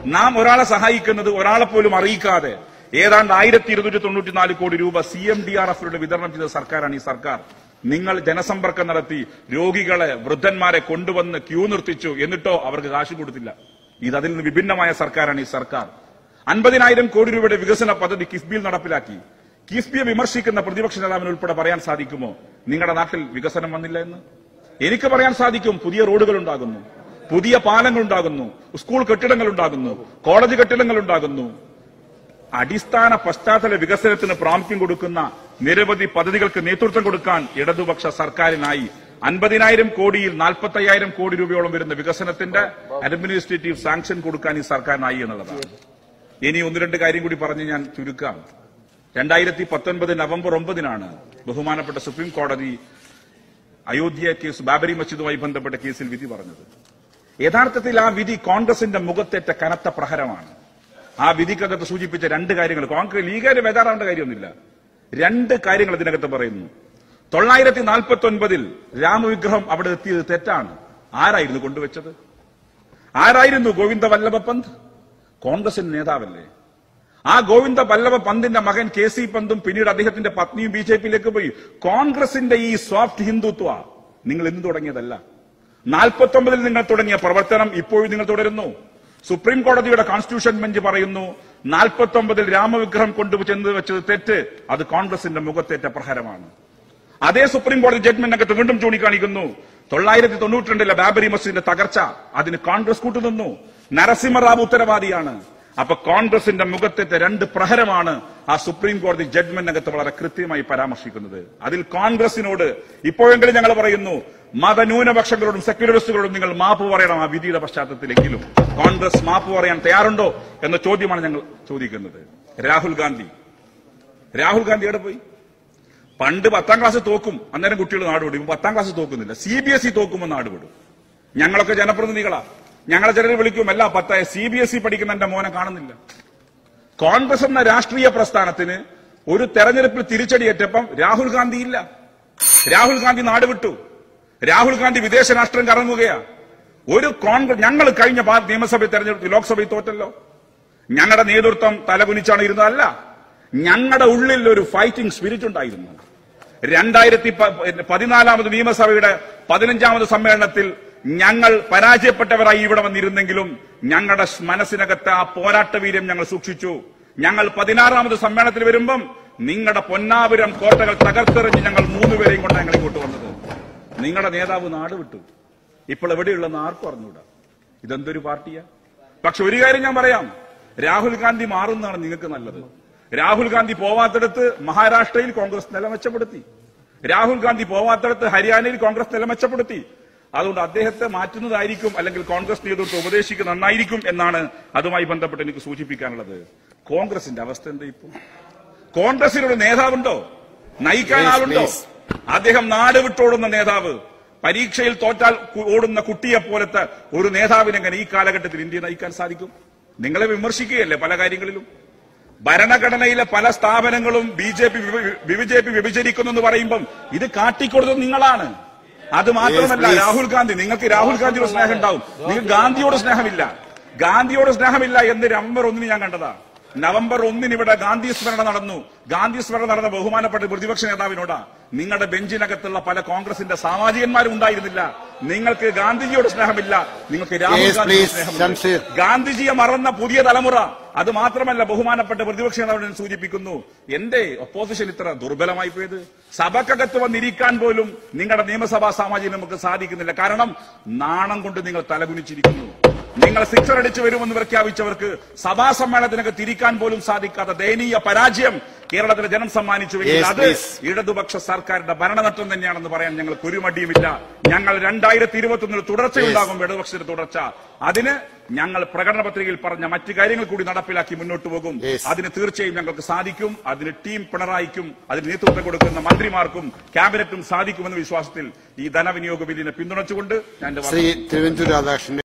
നാം ഒരാളെ സഹായിക്കുന്നത് ഒരാളെ പോലും അറിയിക്കാതെ ഏതാണ്ട് ആയിരത്തി ഇരുന്നൂറ്റി തൊണ്ണൂറ്റിനാല് കോടി രൂപ സി എം ഡി ആർ എഫിലൂടെ വിതരണം ചെയ്ത സർക്കാരാണ് ഈ സർക്കാർ നിങ്ങൾ ജനസമ്പർക്കം നടത്തി രോഗികളെ വൃദ്ധന്മാരെ കൊണ്ടുവന്ന് ക്യൂ നിർത്തിച്ചു എന്നിട്ടോ അവർക്ക് കാശ് കൊടുത്തില്ല ഇത് അതിൽ നിന്ന് വിഭിന്നമായ സർക്കാരാണ് ഈ സർക്കാർ അൻപതിനായിരം കോടി രൂപയുടെ വികസന പദ്ധതി കിഫ്ബിയിൽ നടപ്പിലാക്കി കിഫ്ബിയെ വിമർശിക്കുന്ന പ്രതിപക്ഷ നേതാവിന് ഉൾപ്പെടെ പറയാൻ സാധിക്കുമോ നിങ്ങളുടെ നാട്ടിൽ വികസനം വന്നില്ല എന്ന് എനിക്ക് പറയാൻ സാധിക്കും പുതിയ റോഡുകൾ ഉണ്ടാകുന്നു പുതിയ പാലങ്ങൾ ഉണ്ടാകുന്നു സ്കൂൾ കെട്ടിടങ്ങൾ ഉണ്ടാകുന്നു കോളേജ് കെട്ടിടങ്ങൾ ഉണ്ടാകുന്നു അടിസ്ഥാന പശ്ചാത്തല വികസനത്തിന് പ്രാമുഖ്യം കൊടുക്കുന്ന നിരവധി പദ്ധതികൾക്ക് നേതൃത്വം കൊടുക്കാൻ ഇടതുപക്ഷ സർക്കാരിനായി അൻപതിനായിരം കോടിയിൽ നാൽപ്പത്തി അയ്യായിരം കോടി രൂപയോളം വരുന്ന വികസനത്തിന്റെ അഡ്മിനിസ്ട്രേറ്റീവ് സാങ്ഷൻ കൊടുക്കാൻ ഈ സർക്കാരിനായി എന്നുള്ളതാണ് ഇനി ഒന്ന് രണ്ട് കാര്യം കൂടി പറഞ്ഞ് ഞാൻ ചുരുക്കാം രണ്ടായിരത്തി പത്തൊൻപത് നവംബർ ഒമ്പതിനാണ് ബഹുമാനപ്പെട്ട സുപ്രീം കോടതി അയോധ്യ കേസ് ബാബരി മസ്ജിദുമായി ബന്ധപ്പെട്ട കേസിൽ വിധി പറഞ്ഞത് യഥാർത്ഥത്തിൽ ആ വിധി കോൺഗ്രസിന്റെ മുഖത്തേറ്റ കനത്ത പ്രഹരമാണ് ആ വിധിക്കകത്ത് സൂചിപ്പിച്ച രണ്ട് കാര്യങ്ങൾ കോൺഗ്രസ് ലീഗിന് ബേജാറാവേണ്ട കാര്യമൊന്നുമില്ല രണ്ട് കാര്യങ്ങൾ ഇതിനകത്ത് പറയുന്നു തൊള്ളായിരത്തി നാൽപ്പത്തി ഒൻപതിൽ രാമവിഗ്രഹം അവിടെ എത്തിയത് തെറ്റാണ് ആരായിരുന്നു കൊണ്ടുവച്ചത് ആരായിരുന്നു ഗോവിന്ദ വല്ലഭ പന്ത് കോൺഗ്രസിന്റെ നേതാവല്ലേ ആ ഗോവിന്ദ വല്ലഭ പന്തിന്റെ മകൻ കെ സി പന്തും പിന്നീട് അദ്ദേഹത്തിന്റെ പത്നിയും ബി ജെ പിയിലേക്ക് പോയി കോൺഗ്രസിന്റെ ഈ സോഫ്റ്റ് ഹിന്ദുത്വ നിങ്ങൾ ഇന്ന് തുടങ്ങിയതല്ല നാൽപ്പത്തി ഒമ്പതിൽ നിങ്ങൾ തുടങ്ങിയ പ്രവർത്തനം ഇപ്പോഴും നിങ്ങൾ തുടരുന്നു സുപ്രീം കോടതിയുടെ കോൺസ്റ്റിറ്റ്യൂഷൻ ബെഞ്ച് പറയുന്നു നാൽപ്പത്തി ഒമ്പതിൽ രാമവിഗ്രഹം കൊണ്ടു ചെന്ന് വെച്ചത് തെറ്റ് അത് കോൺഗ്രസിന്റെ മുഖത്തേറ്റ പ്രഹരമാണ് അതേ സുപ്രീം കോടതി ജഡ്ജ്മെന്റ് അകത്ത് വീണ്ടും ചൂണ്ടിക്കാണിക്കുന്നു തൊള്ളായിരത്തി തൊണ്ണൂറ്റി രണ്ടിലെ ബാബരി മസ്ജിദിന്റെ തകർച്ച അതിന് കോൺഗ്രസ് കൂട്ടുനിന്നു നരസിംഹറാവു ഉത്തരവാദിയാണ് അപ്പൊ കോൺഗ്രസിന്റെ മുഖത്തേറ്റ രണ്ട് പ്രഹരമാണ് ആ സുപ്രീം കോടതി ജഡ്ജ്മെന്റിനകത്ത് വളരെ കൃത്യമായി പരാമർശിക്കുന്നത് അതിൽ കോൺഗ്രസിനോട് ഇപ്പോഴെങ്കിലും ഞങ്ങൾ പറയുന്നു മതന്യൂനപക്ഷങ്ങളോടും സെക്യുലറിസ്റ്റുകളോടും നിങ്ങൾ മാപ്പ് പറയണം ആ വിധിയുടെ പശ്ചാത്തലത്തിലെങ്കിലും കോൺഗ്രസ് മാപ്പ് പറയാൻ തയ്യാറുണ്ടോ എന്ന ചോദ്യമാണ് ഞങ്ങൾ ചോദിക്കുന്നത് രാഹുൽ ഗാന്ധി രാഹുൽ ഗാന്ധി എവിടെ പോയി പണ്ട് പത്താം ക്ലാസ് തോക്കും അന്നേരം കുട്ടികൾ നാടുവിടും ഇപ്പൊ പത്താം ക്ലാസ് തോക്കുന്നില്ല സി ബി എസ് ഇ തോക്കുമ്പോൾ നാടുവിടും ഞങ്ങളൊക്കെ ജനപ്രതിനിധികളാ ഞങ്ങളെ ചിലർ വിളിക്കും അല്ല പത്തായ സി ബി എസ് ഇ പഠിക്കുന്ന എന്റെ മോനെ കാണുന്നില്ല കോൺഗ്രസ് എന്ന രാഷ്ട്രീയ പ്രസ്ഥാനത്തിന് ഒരു തെരഞ്ഞെടുപ്പിൽ തിരിച്ചടിയേറ്റപ്പം രാഹുൽ ഗാന്ധി ഇല്ല രാഹുൽ ഗാന്ധി നാട് വിട്ടു രാഹുൽ ഗാന്ധി വിദേശ രാഷ്ട്രം കറങ്ങുകയാ ഒരു കോൺഗ്രസ് ഞങ്ങൾ കഴിഞ്ഞ പാ- നിയമസഭ തെരഞ്ഞെടുപ്പ് ലോക്സഭയിൽ തോറ്റല്ലോ ഞങ്ങളുടെ നേതൃത്വം തലകുനിച്ചാണ് ഇരുന്നതല്ല ഞങ്ങളുടെ ഉള്ളിൽ ഒരു ഫൈറ്റിംഗ് സ്പിരിറ്റ് ഉണ്ടായിരുന്നു രണ്ടായിരത്തി പ- പതിനാലാമത് നിയമസഭയുടെ പതിനഞ്ചാമത് സമ്മേളനത്തിൽ ഞങ്ങൾ പരാജയപ്പെട്ടവരായി ഇവിടെ വന്നിരുന്നെങ്കിലും ഞങ്ങളുടെ മനസ്സിനകത്ത് ആ പോരാട്ട വീര്യം ഞങ്ങൾ സൂക്ഷിച്ചു ഞങ്ങൾ പതിനാറാമത് സമ്മേളനത്തിൽ വരുമ്പം നിങ്ങളുടെ പൊന്നാപുരം കോട്ടകൾ തകർത്തെറിഞ്ഞ് ഞങ്ങൾ മൂന്നുപേരെയും കൊണ്ട് ഞങ്ങൾ ഇങ്ങോട്ട് വന്നത് നിങ്ങളുടെ നേതാവ് നാട് വിട്ടു ഇപ്പോൾ എവിടെയുള്ളെന്ന് ആർക്കും അറിഞ്ഞൂടാ ഇതെന്തൊരു പാർട്ടിയാ പക്ഷെ ഒരു കാര്യം ഞാൻ പറയാം രാഹുൽ ഗാന്ധി മാറുന്നതാണ് നിങ്ങൾക്ക് നല്ലത് രാഹുൽ ഗാന്ധി പോവാത്തിടത്ത് മഹാരാഷ്ട്രയിൽ കോൺഗ്രസ് നില മെച്ചപ്പെടുത്തി രാഹുൽ ഗാന്ധി പോവാത്തിടത്ത് ഹരിയാനയിൽ കോൺഗ്രസ് നില മെച്ചപ്പെടുത്തി അതുകൊണ്ട് അദ്ദേഹത്തെ മാറ്റുന്നതായിരിക്കും അല്ലെങ്കിൽ കോൺഗ്രസ് നേതൃത്വം ഉപദേശിക്കുന്ന നന്നായിരിക്കും എന്നാണ് അതുമായി ബന്ധപ്പെട്ട് എനിക്ക് സൂചിപ്പിക്കാനുള്ളത് കോൺഗ്രസിന്റെ അവസ്ഥ എന്താ ഇപ്പോൾ കോൺഗ്രസിനൊരു നേതാവുണ്ടോ നയിക്കാൻ Please, ആളുണ്ടോ please. അദ്ദേഹം നാട് വിട്ടോടുന്ന നേതാവ് പരീക്ഷയിൽ തോറ്റാൽ കു- ഓടുന്ന കുട്ടിയെ പോലത്തെ ഒരു നേതാവിനെ എങ്ങനെ ഈ കാലഘട്ടത്തിൽ ഇന്ത്യ നയിക്കാൻ സാധിക്കും നിങ്ങളെ വിമർശിക്കുകയല്ലേ പല കാര്യങ്ങളിലും ഭരണഘടനയിലെ പല സ്ഥാപനങ്ങളും B J P B J P വിഭജിക്കുന്നു എന്ന് പറയുമ്പം ഇത് കാട്ടിക്കൊടുത്തത് നിങ്ങളാണ് അത് മാത്രമല്ല please. രാഹുൽ ഗാന്ധി നിങ്ങൾക്ക് രാഹുൽ ഗാന്ധിയോട് സ്നേഹം ഉണ്ടാവും നിങ്ങൾക്ക് ഗാന്ധിയോട് സ്നേഹമില്ല ഗാന്ധിയോട് സ്നേഹമില്ല എന്ന് നവംബർ ഒന്നിന് ഞാൻ കണ്ടതാ നവംബർ ഒന്നിന് ഇവിടെ ഗാന്ധി സ്മരണ നടന്നു ഗാന്ധി സ്മരണ നടന്ന ബഹുമാനപ്പെട്ട പ്രതിപക്ഷ നേതാവിനോടാ നിങ്ങളുടെ ബെഞ്ചിനകത്തുള്ള പല കോൺഗ്രസിന്റെ സാമാജികന്മാരും ഉണ്ടായിരുന്നില്ല നിങ്ങൾക്ക് ഗാന്ധിജിയോട് സ്നേഹമില്ല നിങ്ങൾക്ക് രാഹുൽ Yes, ഗാന്ധിയോട് please, സ്നേഹമുണ്ട് ശംസീർ. ഗാന്ധിജിയെ മറന്ന പുതിയ തലമുറ അത് മാത്രമല്ല ബഹുമാനപ്പെട്ട പ്രതിപക്ഷ നേതാവിനെ സൂചിപ്പിക്കുന്നു എന്റെ ഒപ്പോസിഷൻ ഇത്ര ദുർബലമായി പോയത് സഭക്കകത്ത് വന്നിരിക്കാൻ പോലും നിങ്ങളുടെ നിയമസഭാ സാമാജികന് നമുക്ക് സാധിക്കുന്നില്ല കാരണം നാണം കൊണ്ട് നിങ്ങൾ തലകുനിച്ചിരിക്കുന്നു നിങ്ങൾ സിക്സർ അടിച്ചു വരുമെന്ന് പ്രഖ്യാപിച്ചവർക്ക് സഭാ സമ്മേളനത്തിനൊക്കെ തിരിക്കാൻ പോലും സാധിക്കാത്ത ദയനീയ പരാജയം കേരളത്തിലെ ജനം സമ്മാനിച്ചുവെങ്കിൽ Yes, അത് please. ഇടതുപക്ഷ സർക്കാരിന്റെ ഭരണനഷ്ടം തന്നെയാണെന്ന് പറയാൻ ഞങ്ങൾക്ക് ഒരു മടിയുമില്ല ഞങ്ങൾ രണ്ടായിരത്തി ഇരുപത്തി ഒന്നിൽ തുടർച്ചയുണ്ടാകും ഇടതുപക്ഷത്തിന്റെ തുടർച്ച അതിന് ഞങ്ങൾ പ്രകടന പത്രികയിൽ പറഞ്ഞ മറ്റു കാര്യങ്ങൾ കൂടി നടപ്പിലാക്കി മുന്നോട്ട് പോകും Yes. അതിന് തീർച്ചയായും ഞങ്ങൾക്ക് സാധിക്കും അതിന് ടീം പിണറായിക്കും അതിന് നേതൃത്വം കൊടുക്കുന്ന മന്ത്രിമാർക്കും ക്യാബിനറ്റും സാധിക്കുമെന്ന വിശ്വാസത്തിൽ ഈ ധനവിനിയോഗ ബില്ലിനെ പിന്തുണച്ചുകൊണ്ട് ഞാൻ എന്റെ വാക്കുകൾ ശ്രീ തിരുവഞ്ചൂർ രാധാകൃഷ്ണൻ